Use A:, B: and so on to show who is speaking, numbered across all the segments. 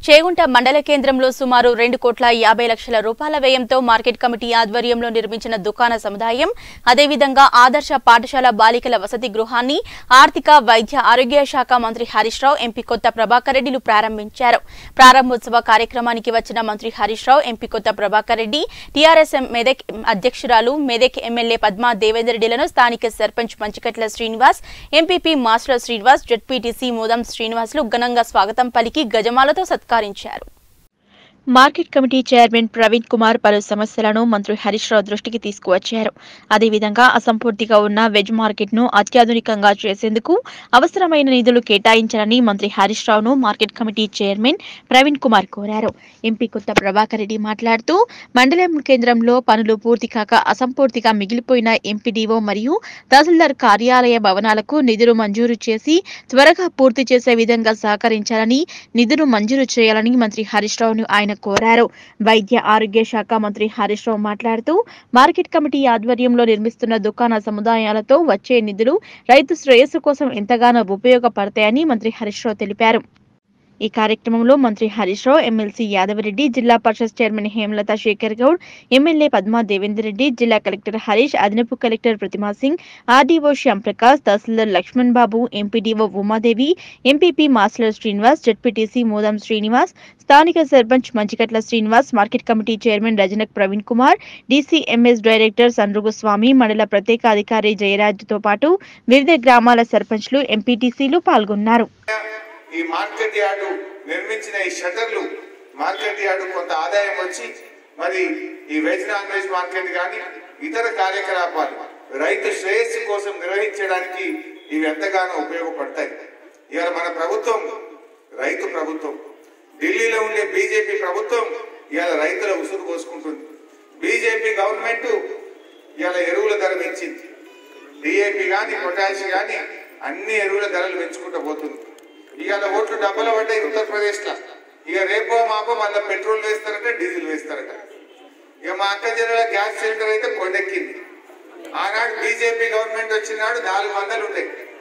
A: చేగుంట మండల కేంద్రంలో సుమారు రెండు కోట్ల యాభై లక్షల రూపాయల వ్యయంతో మార్కెట్ కమిటీ ఆధ్వర్యంలో నిర్మించిన దుకాణ సముదాయం అదేవిధంగా ఆదర్శ పాఠశాల బాలికల వసతి గృహాన్ని ఆర్థిక వైద్య ఆరోగ్య శాఖ మంత్రి హరీష్ రావు ఎంపీ కొత్త ప్రభాకర్ రెడ్డిలు ప్రారంభించారు ప్రారంభోత్సవ కార్యక్రమానికి వచ్చిన మంత్రి హరీష్ రావు ఎంపీ కొత్త ప్రభాకర్ రెడ్డి టీఆర్ఎస్ మెదక్ అధ్యక్షురాలు మెదక్ ఎమ్మెల్యే పద్మా దేవేందర్ రెడ్డిలను స్థానిక sarpanch Panchakatla Srinivas MPP master Srinivas ZPTC Modam Srinivasulu ఘనంగా స్వాగతం పలికి గజమాలతో సత్కరించారు market committee chairman Praveen Kumar పలు సమస్యలను మంత్రి హరీష్ రావు దృష్టికి తీసుకువచ్చారు అదేవిధంగా అసంపూర్తిగా ఉన్న వెజ్ మార్కెట్ ను అత్యాధునికంగా చేసేందుకు అవసరమైన నిధులు కేటాయించాలని మంత్రి హరీష్ రావును market committee chairman Praveen Kumar కోరారు ఎంపీ కొత్త ప్రభాకర్ రెడ్డి మాట్లాడుతూ మండలం కేంద్రంలో పనులు పూర్తి కాక అసంపూర్తిగా మిగిలిపోయిన ఎంపీడీఓ మరియు తహసీల్దార్ కార్యాలయ భవనాలకు నిధులు మంజూరు చేసి త్వరగా పూర్తి చేసే విధంగా సహకరించాలని నిధులు మంజూరు చేయాలని మంత్రి హరీష్ రావును ఆయన కోరారు వైద్య ఆరోగ్య శాఖ మంత్రి హరీష్ రావు మాట్లాడుతూ మార్కెట్ కమిటీ ఆధ్వర్యంలో నిర్మిస్తున్న దుకాణ సముదాయాలతో వచ్చే నిధులు రైతు శ్రేయస్సు కోసం ఎంతగానో ఉపయోగపడతాయని మంత్రి హరీష్ రావు తెలిపారు ఈ కార్యక్రమంలో మంత్రి హరీష్ రావు ఎమ్మెల్సీ యాదవరెడ్డి జిల్లా పరిషత్ చైర్మన్ హేమలత శేఖర్ గౌడ్ ఎమ్మెల్యే పద్మా దేవేందర్ రెడ్డి జిల్లా కలెక్టర్ హరీష్ అదనపు కలెక్టర్ ప్రతిమా సింగ్ ఆర్డీఓ శ్యాంప్రకాష్ తహసీల్దార్ Laxman Babu MPDO Umadevi MPP master Srinivas ZPTC Modam Srinivas స్థానిక sarpanch Manchikatla Srinivas market committee chairman Rajanak Praveen Kumar DCMS director Sandrugu Swamy మండల ప్రత్యేక అధికారి జయరాజ్తో పాటు వివిధ గ్రామాల సర్పంచ్లు ఎంపీటీసీలు పాల్గొన్నారు
B: ఈ మార్కెట్ యార్డు నిర్మించిన ఈ షటర్లు మార్కెట్ యార్డు కొంత ఆదాయం వచ్చి మరి ఈ వెజ్ నాన్ వెజ్ మార్కెట్ కానీ ఇతర కార్యకలాపాలు రైతు శ్రేయస్సు కోసం నిర్వహించడానికి ఇవి ఎంతగానో ఉపయోగపడతాయి ఇవాళ మన ప్రభుత్వం రైతు ప్రభుత్వం ఢిల్లీలో ఉండే బీజేపీ ప్రభుత్వం ఇవాళ రైతుల ఉసురు పోసుకుంటుంది బీజేపీ గవర్నమెంట్ ఇవాళ ఎరువుల ధర పెంచింది డిఏపి గాని పొటాష్ గాని అన్ని ఎరువుల ధరలు పెంచుకుంటూ పోతుంది ఇవాళ ఓట్లు డబ్బులు పడ్డాయి ఉత్తరప్రదేశ్ లో ఇక రేపో మాపో మళ్ళీ పెట్రోల్ వేస్తారట డీజిల్ వేస్తారట ఇక మా అక్క జిల్లాలో గ్యాస్ సిలిండర్ అయితే కొండెక్కింది ఆనాడు బీజేపీ గవర్నమెంట్ వచ్చినాడు నాలుగు వందలు ఉండే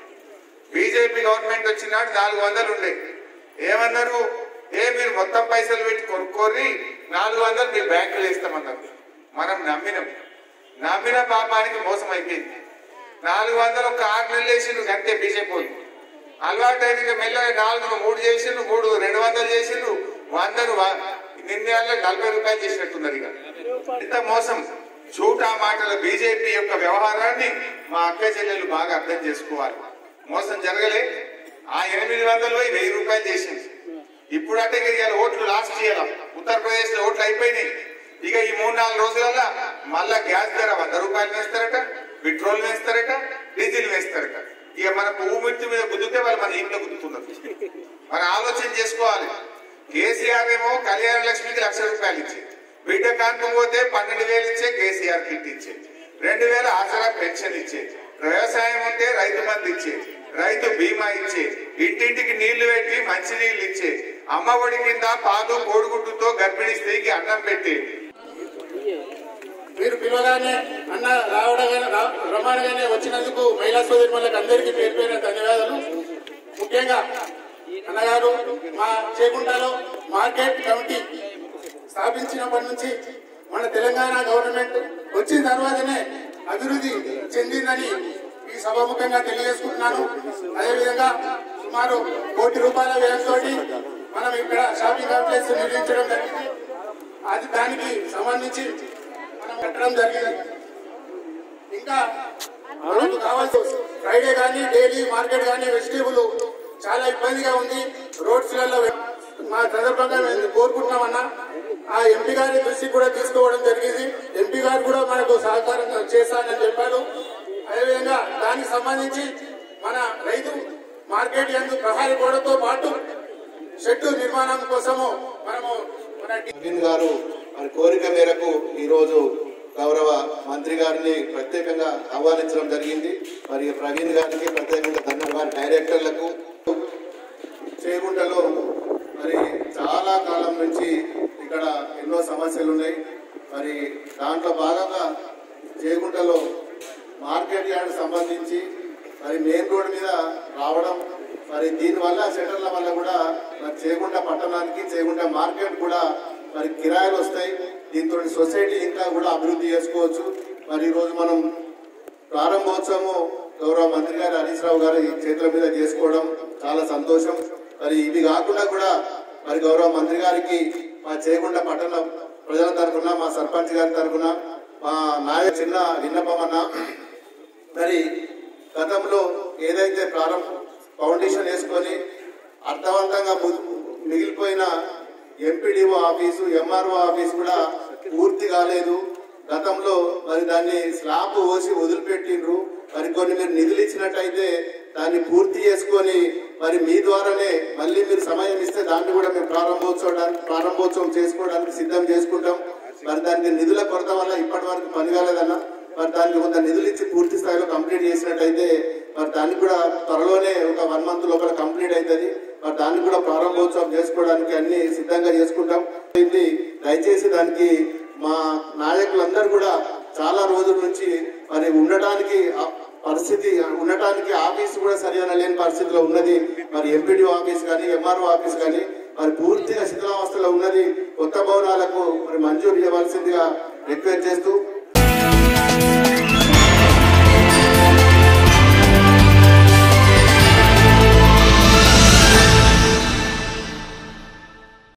B: బీజేపీ గవర్నమెంట్ వచ్చినాడు నాలుగు వందలు ఉండే ఏమన్నారు ఏ మీరు మొత్తం పైసలు పెట్టి కొనుక్కోరి నాలుగు వందలు మీ బ్యాంకులు వేస్తామన్నారు మనం నమ్మినాం నమ్మిన పాపానికి మోసం అయిపోయింది నాలుగు వందలు ఒక ఆరు నెలలు వేసిండు అంతే బీజేపీ వాళ్ళు అలవాటు అయితే ఇక మెల్లగా నాలుగు మూడు చేసిండు మూడు రెండు వందలు చేసిండు వందలు నిన్న నలభై రూపాయలు చేసినట్టున్నారు ఇక ఇంత మోసం చూటా మాటల బీజేపీ యొక్క వ్యవహారాన్ని మా అక్క చెల్లెలు బాగా అర్థం చేసుకోవాలి మోసం జరగలే ఆ ఎనిమిది వందలు పోయి వెయ్యి రూపాయలు చేసింది ఇప్పుడు అంటే ఇక ఇవాళ ఓట్లు లాస్ట్ ఇయ్యాల ఉత్తరప్రదేశ్ లో ఓట్లు అయిపోయినాయి ఇక ఈ మూడు నాలుగు రోజులలో మళ్ళా గ్యాస్ ధర వంద రూపాయలు వేస్తారట పెట్రోల్ వేస్తారట డీజిల్ వేస్తారట ఇక మన పువ్వు మిర్చి మీద గుద్దుతే వాళ్ళు మన ఇంట్లో గుద్దుతున్నారు మరి ఆలోచన చేసుకోవాలి కేసీఆర్ ఏమో కళ్యాణ లక్ష్మికి లక్ష రూపాయలు ఇచ్చి బిడ్డ కాన్పు పోతే పన్నెండు వేలు ఇచ్చే కేసీఆర్ కిట్ ఇచ్చే రెండు వేల ఆసరా పెన్షన్ ఇచ్చే వ్యవసాయం ఉంటే రైతు మంది ఇచ్చే రైతు బీమా ఇచ్చే ఇంటింటికి నీళ్లు పెట్టి మంచి నీళ్లు ఇచ్చే అమ్మఒడి కింద పాలు కోడిగుడ్డుతో గర్భిణీ స్త్రీకి అన్నం పెట్టి
C: మీరు పిలవగానే అన్న రావడగానే రా- రమ్మనగానే వచ్చినందుకు మహిళా సోదరి మనకు అందరికీ పేరు పేరు ధన్యవాదాలు ముఖ్యంగా అన్నగారు మా చేకుంటలో మార్కెట్ కమిటీ స్థాపించినప్పటి నుంచి మన తెలంగాణ గవర్నమెంట్ వచ్చిన తర్వాతనే అభివృద్ధి చెందిందని ఈ సభాముఖంగా తెలియజేసుకుంటున్నాను అదేవిధంగా సుమారు కోటి రూపాయల వ్యయంతో మనం ఇక్కడ షాపింగ్ కాంప్లెక్స్ నిర్మించడం జరిగింది అది దానికి సంబంధించి మనం కట్టడం జరిగింది ఇంకా మనకు కావాల్సి ఫ్రైడే కానీ డైలీ మార్కెట్ కానీ వెజిటేబుల్ చాలా ఇబ్బందిగా ఉంది రోడ్స్ లలో మా సందర్భంగా మేము కోరుకుంటున్నామన్నా ఆ ఎంపీ గారి దృష్టికి కూడా తీసుకోవడం జరిగింది ఎంపీ గారు కూడా మనకు సహకారం చేస్తానని చెప్పారు అదేవిధంగా దానికి సంబంధించి మన రైతు మార్కెట్ యందు ప్రహారీ గోడతో పాటు షెడ్డు నిర్మాణం కోసము మనము మన
D: నవీన్ గారు వారి కోరిక మేరకు ఈరోజు గౌరవ మంత్రి గారిని ప్రత్యేకంగా ఆహ్వానించడం జరిగింది మరి ప్రవీణ్ గారికి ప్రత్యేకంగా ధన్యవాదాలు డైరెక్టర్లకు చేగుంటలో మరి చాలా కాలం నుంచి ఇక్కడ ఎన్నో సమస్యలు ఉన్నాయి మరి దాంట్లో భాగంగా చేగుంటలో మార్కెట్ యార్డ్ సంబంధించి మరి మెయిన్ రోడ్ మీద రావడం మరి దీనివల్ల షటర్ల వల్ల కూడా మరి చేగుంట పట్టణానికి చేగుంట మార్కెట్ కూడా మరి కిరాయిలు వస్తాయి దీంతో సొసైటీ ఇంకా కూడా అభివృద్ధి చేసుకోవచ్చు మరి ఈ రోజు మనం ప్రారంభోత్సవము గౌరవ మంత్రి గారు హరీష్ రావు గారి చేతుల మీద చేసుకోవడం చాలా సంతోషం మరి ఇవి కాకుండా కూడా మరి గౌరవ మంత్రి గారికి మా చేగుండ పట్టణ ప్రజల తరఫున మా సర్పంచ్ గారి తరఫున మా నాయ చిన్న విన్నపం అన్న మరి గతంలో ఏదైతే ప్రారంభ ఫౌండేషన్ వేసుకొని అర్థవంతంగా ము- మిగిలిపోయిన ఎంపీడీఓ ఆఫీసు ఎంఆర్ఓ ఆఫీస్ కూడా పూర్తి కాలేదు గతంలో మరి దాన్ని స్లాబ్ పోసి వదిలిపెట్టిండ్రు మరి కొన్ని మీరు నిధులు ఇచ్చినట్టయితే దాన్ని పూర్తి చేసుకొని మరి మీ ద్వారానే మళ్ళీ మీరు సమయం ఇస్తే దాన్ని కూడా మేము ప్రారంభోత్సవానికి ప్రారంభోత్సవం చేసుకోవడానికి సిద్ధం చేసుకుంటాం మరి దానికి నిధుల కొరత వల్ల ఇప్పటి వరకు పని కాలేదన్న మరి దానికి కొంత నిధులు ఇచ్చి పూర్తి స్థాయిలో కంప్లీట్ చేసినట్టయితే మరి దానికి కూడా త్వరలోనే ఒక వన్ మంత్ లోపల కంప్లీట్ అవుతుంది మరి దానికి కూడా ప్రారంభోత్సవం చేసుకోవడానికి అన్ని సిద్ధంగా చేసుకుంటాం ఇది దయచేసి దానికి మా నాయకులందరూ కూడా చాలా రోజుల నుంచి మరి ఉండటానికి ఆ పరిస్థితి ఉండటానికి ఆఫీస్ కూడా సరైన లేని పరిస్థితిలో ఉన్నది మరి ఎంపీడీఓ ఆఫీస్ కానీ ఎంఆర్ఓ ఆఫీస్ కానీ మరి పూర్తిగా శిథిలావస్థలో ఉన్నది కొత్త భవనాలకు మరి మంజూరు చేయవలసిందిగా రిక్వెస్ట్ చేస్తూ